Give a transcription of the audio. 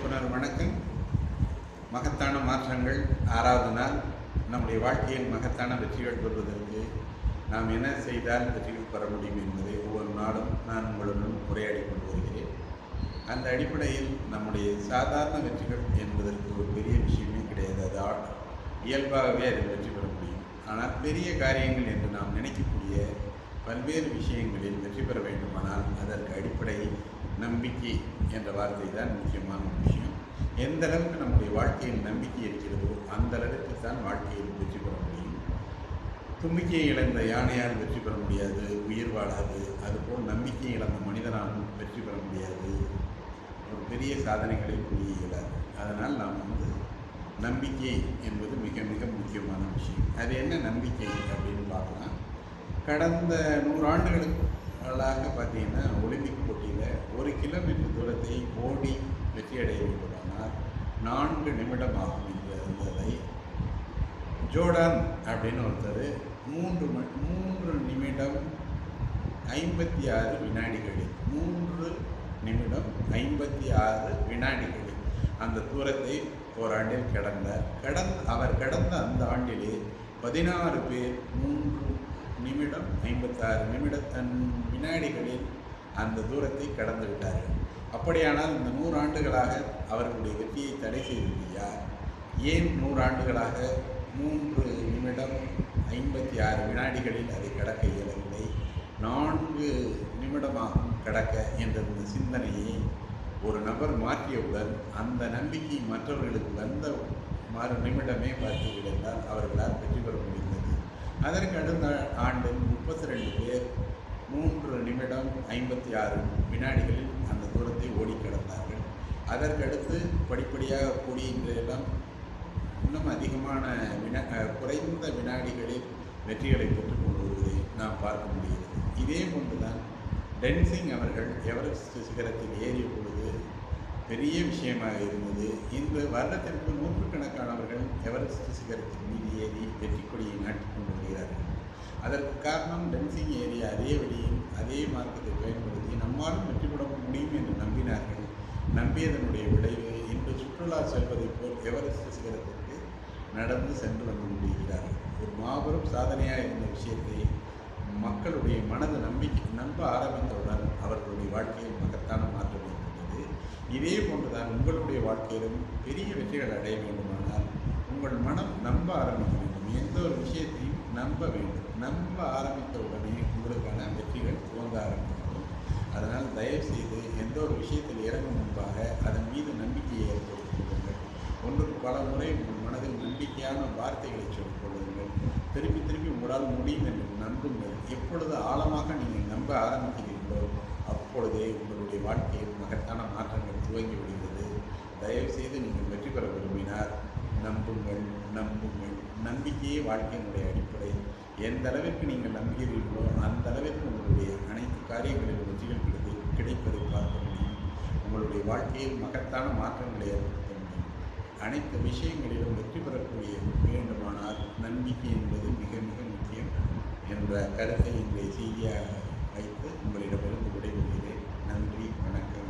இயக்குனர் வணக்கம் மகத்தான மாற்றங்கள் ஆறாவது நாள் நம்முடைய வாழ்க்கையில் மகத்தான வெற்றிகள் பெறுவதற்கு நாம் என்ன செய்தால் வெற்றிகள் பெற முடியும் என்பதை ஒவ்வொரு நாளும் நான் உங்களுடன் உரையாடி கொண்டு வருகிறேன் அந்த அடிப்படையில் நம்முடைய சாதாரண வெற்றிகள் என்பதற்கு ஒரு பெரிய விஷயமே கிடையாது அது ஆ- இயல்பாகவே அதில் வெற்றி பெற முடியும் ஆனால் பெரிய காரியங்கள் என்று நாம் நினைக்கக்கூடிய பல்வேறு விஷயங்களில் வெற்றி பெற வேண்டுமானால் அதற்கு அடிப்படை நம்பிக்கை என்ற வார்த்தை தான் முக்கியமான ஒரு விஷயம் எந்த அளவுக்கு நம்முடைய வாழ்க்கையில் நம்பிக்கை இருக்கிறதோ அந்த அளவுக்கு தான் வாழ்க்கையில் வெற்றி பெற முடியும் தும்பிக்கையை இழந்த யானையால் வெற்றி பெற முடியாது உயிர் வாழாது அதுபோல் நம்பிக்கை இழந்த மனிதனாலும் வெற்றி பெற முடியாது ஒரு பெரிய சாதனைகளை புரிய இயலாது அதனால் நாம் வந்து நம்பிக்கை என்பது மிக மிக முக்கியமான விஷயம் அது என்ன நம்பிக்கை அப்படின்னு பார்க்கலாம் கடந்த நூறாண்டுகளாக பார்த்தீங்கன்னா ஒலிம்பிக் போட்டியில் ஒரு கிலோமீட்டர் தூரத்தை ஓடி வெற்றி அடைய வேண்டுமானால் நான்கு நிமிடம் ஆகும் என்று இருந்ததை ஜோர்டான் அப்படின்னு ஒருத்தர் மூன்று ம- மூன்று நிமிடம் ஐம்பத்தி ஆறு வினாடிகளில் மூன்று நிமிடம் ஐம்பத்தி ஆறு வினாடிகளில் அந்த தூரத்தை ஓராண்டில் கடந்தார் கடந்த அவர் கடந்த அந்த ஆண்டிலே பதினாறு பேர் மூன்று நிமிடம் ஐம்பத்தாறு நிமிடத்தன் வினாடிகளில் அந்த தூரத்தை கடந்து விட்டார்கள் அப்படியானால் இந்த நூறாண்டுகளாக அவர்களுடைய வெற்றியை தடை செய்தது யார் ஏன் நூறாண்டுகளாக மூன்று நிமிடம் ஐம்பத்தி ஆறு வினாடிகளில் அதை கடக்க இயலவில்லை நான்கு நிமிடமாகும் கடக்க என்ற இந்த சிந்தனையை ஒரு நபர் மாற்றியவுடன் அந்த நம்பிக்கை மற்றவர்களுக்கு வந்த மறு நிமிடமே பார்த்து விடுந்தால் அவர்களால் வெற்றி பெற முடிந்தது அதற்கு அடுத்த ஆண்டில் முப்பத்தி ரெண்டு பேர் மூன்று நிமிடம் ஐம்பத்தி ஆறு வினாடிகளில் அந்த தூரத்தை ஓடி கடந்தார்கள் அதற்கடுத்து படிப்படியாக கூடி இன்றையெல்லாம் இன்னும் அதிகமான வினா அஹ் குறைந்த வினாடிகளில் வெற்றிகளை பெற்றுக் கொண்டு வருவதை நாம் பார்க்க முடிகிறது இதே போன்றுதான் டென்சிங் அவர்கள் எவரெஸ்ட் சிகரத்தில் ஏறிய பொழுது பெரிய விஷயமாக இருந்தது இன்று வருடத்திற்கு நூற்றுக்கணக்கானவர்கள் எவரெஸ்ட் சிகரத்தின் மீது ஏறி வெற்றி கொடியை நாட்டிக் கொண்டு வருகிறார்கள் அதற்கு காரணம் டென்சிங் ஏறிய அதே வழியில் அதே மார்க்கத்தை பயன்படுத்தி நம்மாலும் வெற்றி பெற முடியும் என்று நம்பினார்கள் நம்பியதனுடைய விளைவு இன்று சுற்றுலா செல்வதைப் போல் எவரெஸ்ட் சிகரத்திற்கு நடந்து சென்று வந்து கொண்டிருக்கிறார்கள் ஒரு மாபெரும் சாதனையாக இருந்த விஷயத்தை மக்களுடைய மனது நம்பிக்கை நம்ப ஆரம்பித்தவுடன் அவர்களுடைய வாழ்க்கையில் மகத்தான மாற்றம் ஏற்பட்டது இதே போன்றுதான் உங்களுடைய வாழ்க்கையிலும் பெரிய வெற்றிகள் அடைய வேண்டுமானால் உங்கள் மனம் நம்ப ஆரம்பிக்க வேண்டும் எந்த ஒரு விஷயத்தையும் நம்ப வேண்டும் நம்ப ஆரம்பித்த உடனே உங்களுக்கான வெற்றிகள் துவங்க ஆரம்பிக்கும் அதனால் தயவு செய்து எந்த ஒரு விஷயத்தில் இறங்கும் முன்பாக அதன் மீது நம்பிக்கையை ஏற்படுத்திக் கொள்ளுங்கள் ஒன்றுக்கு பல முறை உங்கள் மனதில் நம்பிக்கையான வார்த்தைகளை சொல்லிக் கொள்ளுங்கள் திருப்பி திருப்பி உங்களால் முடியும் என்று நம்புங்கள் எப்பொழுது ஆழமாக நீங்கள் நம்ப ஆரம்பிக்கிறீர்களோ அப்பொழுதே உங்களுடைய வாழ்க்கையில் மகத்தான மாற்றங்கள் துவங்கி விடுகிறது தயவு செய்து நீங்கள் வெற்றி பெற விரும்பினார் நம்புங்கள் நம்புங்கள் நம்பிக்கையே வாழ்க்கையினுடைய அடிப்படை எந்த அளவிற்கு நீங்கள் நம்புகிறீர்களோ அந்த அளவிற்கு உங்களுடைய அனைத்து காரியங்களிலும் வெற்றிகள் கிடைத்து கிடைப்பதை பார்க்க முடியும் உங்களுடைய வாழ்க்கையில் மகத்தான மாற்றங்களை ஏற்படுத்த முடியும் அனைத்து விஷயங்களிலும் வெற்றி பெறக்கூடிய வேண்டுமானால் நம்பிக்கை என்பது மிக மிக முக்கியம் என்ற கருத்தை இன்றைய செய்தியாக வைத்து உங்களிடமிருந்து விடைபெறுகிறேன் நன்றி வணக்கம்